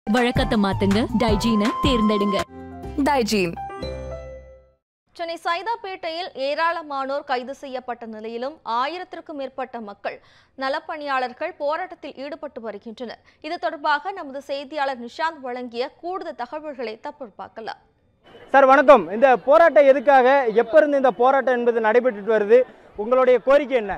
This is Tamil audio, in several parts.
வழக்கத்தை மாத்துங்க டைஜீனை தேர்ந்தெடுங்க டைஜீன் சென்னை சைதாப்பேட்டையில் ஏராளமானோர் கைது செய்யப்பட்ட நிலையிலும் ஆயிரத்திற்கும் மேற்பட்ட மக்கள் நலப்பணியாளர்கள் போராட்டத்தில் ஈடுபட்டு வருகின்றனர் இது தொடர்பாக நமது செய்தியாளர் நிஷாந்த் வழங்கிய கூடுதல் தகவல்களை தப்பு பார்க்கலாம் சார் வணக்கம் இந்த போராட்டம் எதுக்காக எப்போ இருந்து இந்த போராட்டம் என்பது நடைபெற்றுட்டு வருது உங்களுடைய கோரிக்கை என்ன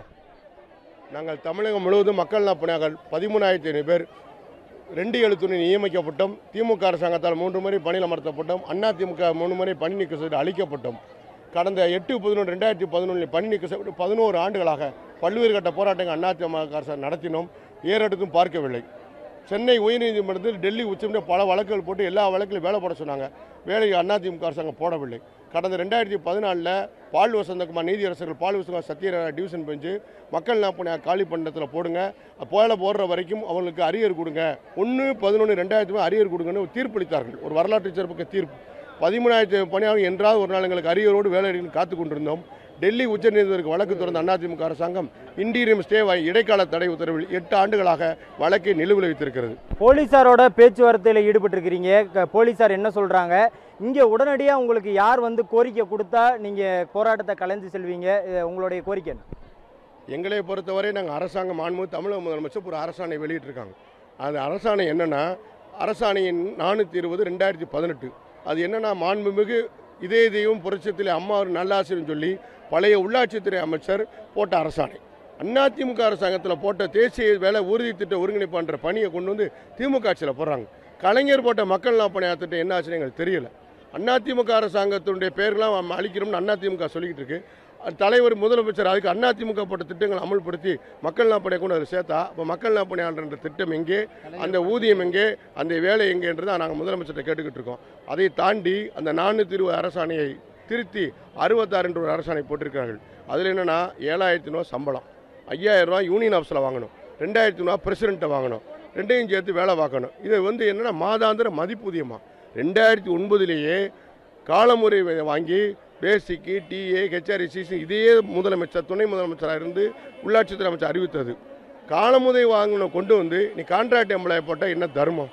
நாங்கள் தமிழகம் முழுவதும் மக்கள் நலப்பணியாளர்கள் பதிமூணாயிரத்தி ஐநூறு பேர் ரெண்டு எழுத்துணை நியமிக்கப்பட்டோம் திமுக அரசாங்கத்தால் மூன்று முறை பணியில் அமர்த்தப்பட்டோம் அண்ணா திமுக மூணு முறை பணி நீக்கம் செய்து அளிக்கப்பட்டோம் கடந்த எட்டு பதினொன்று ரெண்டாயிரத்தி பதினொன்றில் பணி நீக்கம் செய்யப்பட்டு பதினோரு ஆண்டுகளாக பல்வேறு கட்ட போராட்டங்கள் அண்ணா திமுக அரசு நடத்தினோம் ஏறெடுத்தும் பார்க்கவில்லை சென்னை உயர்நீதிமன்றத்தில் டெல்லி உச்சநீதிமன்றம் பல வழக்குகள் போட்டு எல்லா வழக்கிலும் வேலை போட சொன்னாங்க வேலையை அதிமுக அரசாங்கம் போடவில்லை கடந்த ரெண்டாயிரத்தி பதினாலில் பால் வசந்தகுமார் நீதியரசர்கள் பால் வசந்தகுமார் சத்யநாராயண டிவிஷன் பெஞ்சு மக்கள் நாப்பணி காலி பண்ணத்தில் போடுங்க போல போடுற வரைக்கும் அவங்களுக்கு அரியர் கொடுங்க ஒன்று பதினொன்று ரெண்டாயிரத்தி அரியர் கொடுங்கன்னு ஒரு தீர்ப்பளித்தார்கள் ஒரு வரலாற்று சிறப்புக்கு தீர்ப்பு பதிமூணாயிரத்தி பணியாளர் என்றாவது ஒரு நாள் எங்களுக்கு அரியரோடு வேலை காத்து கொண்டிருந்தோம் டெல்லி உச்சநீதிமன்றத்துக்கு வழக்கு திறந்த அதிமுக அரசாங்கம் இன்டீரியம் ஸ்டே இடைக்கால தடை உத்தரவில் எட்டு ஆண்டுகளாக வழக்கை நிலுவில் வைத்திருக்கிறது போலீஸாரோட பேச்சுவார்த்தையில் ஈடுபட்டிருக்கிறீங்க க- போலீஸார் என்ன சொல்கிறாங்க இங்கே உடனடியாக உங்களுக்கு யார் வந்து கோரிக்கை கொடுத்தா நீங்கள் போராட்டத்தை கலைந்து செல்வீங்க இது உங்களுடைய கோரிக்கை என்ன எங்களை பொறுத்தவரை நாங்கள் அரசாங்கம் மாண்பு தமிழக முதலமைச்சர் ஒரு அரசாணை வெளியிட்டிருக்காங்க அந்த அரசாணை என்னன்னா அரசாணையின் நானூற்றி இருபது ரெண்டாயிரத்தி பதினெட்டு அது என்னன்னா மாண்புமிகு இதே தெய்வம் புரட்சத்தில் அம்மா ஒரு நல்லாசிரியர் சொல்லி பழைய உள்ளாட்சித்துறை அமைச்சர் போட்ட அரசாணை அதிமுக அரசாங்கத்தில் போட்ட தேசிய வேலை உறுதி திட்ட ஒருங்கிணைப்பான்ற பணியை கொண்டு வந்து திமுக ஆட்சியில் போடுறாங்க கலைஞர் போட்ட மக்கள் நல பணியாளர் திட்டம் என்ன ஆச்சுன்னு எங்களுக்கு தெரியல அதிமுக அரசாங்கத்தினுடைய பேர்லாம் நம்ம அழிக்கிறோம்னு அதிமுக சொல்லிக்கிட்டு இருக்கு அது தலைவர் முதலமைச்சர் அதுக்கு அதிமுக போட்ட திட்டங்களை அமல்படுத்தி மக்கள் நாப்பணியை கொண்டு அதில் சேர்த்தா இப்போ மக்கள் நாப்பணியாளர்ன்ற திட்டம் எங்கே அந்த ஊதியம் எங்கே அந்த வேலை எங்கேன்றதை நாங்கள் முதலமைச்சர்கிட்ட கேட்டுக்கிட்டு இருக்கோம் அதை தாண்டி அந்த நானூற்றி இருபது அரசாணையை திருத்தி அறுபத்தாறு என்ற ஒரு அரசாணை போட்டிருக்கிறார்கள் அதில் என்னென்னா ஏழாயிரத்தி ரூபா சம்பளம் ஐயாயிரம் ரூபா யூனியன் ஆஃபீஸில் வாங்கணும் ரெண்டாயிரத்தி ரூபா பிரசிடெண்ட்டை வாங்கணும் ரெண்டையும் சேர்த்து வேலை பார்க்கணும் இது வந்து என்னென்னா மாதாந்திர மதிப்பூதியமா ரெண்டாயிரத்தி ஒன்பதுலேயே காலமுறை வே- வாங்கி பேசிக்கு டிஏ ஹெச்ஆர்இசிசி இதே முதலமைச்சர் துணை முதலமைச்சராக இருந்து உள்ளாட்சித்துறை அமைச்சர் அறிவித்தது காலமுறை வாங்கின கொண்டு வந்து நீ கான்ட்ராக்ட் எம்ப்ளாய் போட்டால் என்ன தர்மம்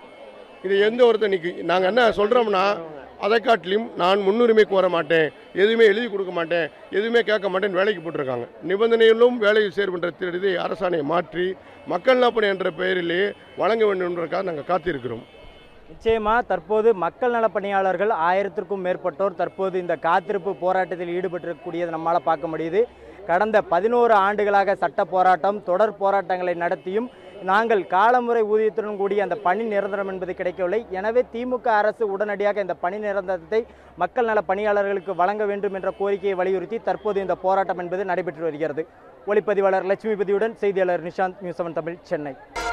இது எந்த ஒருத்தர் நிற்கு நாங்கள் என்ன சொல்கிறோம்னா அதை காட்டிலும் நான் முன்னுரிமை கோர மாட்டேன் எதுவுமே எழுதி கொடுக்க மாட்டேன் எதுவுமே கேட்க மாட்டேன்னு வேலைக்கு போட்டிருக்காங்க நிபந்தனையிலும் வேலையில் சேர்கின்ற இதை அரசாணையை மாற்றி மக்கள் நலப்பணி என்ற பெயரிலேயே வழங்க வேண்டும் என்பதற்காக நாங்கள் காத்திருக்கிறோம் நிச்சயமா தற்போது மக்கள் நல பணியாளர்கள் ஆயிரத்திற்கும் மேற்பட்டோர் தற்போது இந்த காத்திருப்பு போராட்டத்தில் ஈடுபட்டிருக்கக்கூடியதை நம்மால் பார்க்க முடியுது கடந்த பதினோரு ஆண்டுகளாக சட்ட போராட்டம் தொடர் போராட்டங்களை நடத்தியும் நாங்கள் காலமுறை ஊதியத்துடன் கூடிய அந்த பணி நிரந்தரம் என்பது கிடைக்கவில்லை எனவே திமுக அரசு உடனடியாக இந்த பணி நிரந்தரத்தை மக்கள் நல பணியாளர்களுக்கு வழங்க வேண்டும் என்ற கோரிக்கையை வலியுறுத்தி தற்போது இந்த போராட்டம் என்பது நடைபெற்று வருகிறது ஒளிப்பதிவாளர் லட்சுமிபதியுடன் செய்தியாளர் நிஷாந்த் நியூஸ் செவன் தமிழ் சென்னை